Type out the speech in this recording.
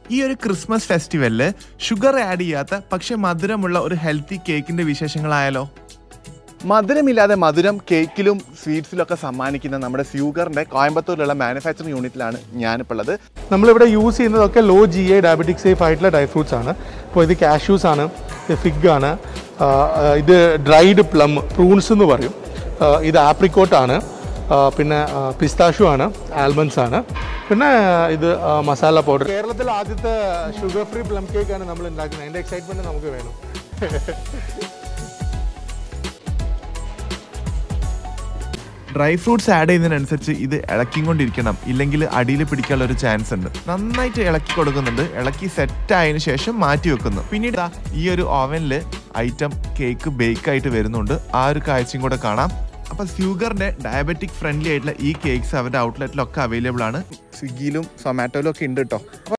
ഈ ഒരു Christmas ഫെസ്റ്റിവലില് sugar add ചെയ്യാത്ത പക്ഷെ മധുരമുള്ള ഒരു ഹെൽത്തി കേക്കിന്റെ വിശേഷങ്ങളായാലോ മധുരമില്ലാതെ മധുരം കേക്കിലും സ്വീറ്റ്സിലും ഒക്കെ സമ്മാനിക്കുന്ന നമ്മുടെ സ്യൂഗറിന്റെ കോയമ്പത്തൂരിലുള്ള മാനുഫാക്ചറിംഗ് യൂണിറ്റിലാണ് ഞാനിപ്പോൾ ഉള്ളത് നമ്മളിവിടെ യൂസ് ചെയ്യുന്നതൊക്കെ low G A diabetic safe ആയിട്ടുള്ള ഡ്രൈ ഫ്രൂട്ട്സ് ആണ് ഇപ്പോൾ ഇത് കാഷ്യൂസ് ആണ് ഇത് ഫിഗ് ആണ് ആ, ആ, ഇത് ഡ്രൈഡ് പ്ലം പ്രൂൺസ് എന്ന് പറയും ആ, ഇത് ആപ്രിക്കോട്ട് ആണ് ആ, പിന്നെ പിസ്താഷു ആണ് ആൽമണ്ട്സ് ആണ് പിന്നെ ഇത് ആ, മസാല പൗഡർ കേരളത്തിലെ ആദ്യത്തെ ഷുഗർ ഫ്രീ പ്ലം കേക്ക് ആണ് നമ്മൾ ഉണ്ടാക്കുന്നത് അതിൻ്റെ എക്സൈറ്റ്മെൻറ്റ് നമുക്ക് വേണം ഡ്രൈ ഫ്രൂട്ട്സ് ആഡ് ചെയ്യുന്നതിനനുസരിച്ച് ഇത് ഇളക്കിക്കൊണ്ടിരിക്കണം ഇല്ലെങ്കിൽ അടിയിൽ പിടിക്കാനുള്ള ഒരു ചാൻസ് ഉണ്ട് നന്നായിട്ട് ഇളക്കി കൊടുക്കുന്നുണ്ട് ഇളക്കി സെറ്റ് ആയതിനു ശേഷം മാറ്റി വെക്കുന്നു പിന്നീട് ദാ ഈ ഒരു ഓവനിൽ ഐറ്റം കേക്ക് ബേക്ക് ആയിട്ട് വരുന്നുണ്ട് ആ ഒരു കാഴ്ചയും കൂടെ കാണാം അപ്പൊ സ്യൂഗറിന്റെ ഡയബറ്റിക് ഫ്രണ്ട്ലി ആയിട്ടുള്ള ഈ കേക്ക്സ് അവരുടെ ഔട്ട്ലെറ്റിലൊക്കെ അവൈലബിൾ ആണ് സ്വിഗ്ഗിയിലും സൊമാറ്റോയിലും ഒക്കെ ഉണ്ട് കേട്ടോ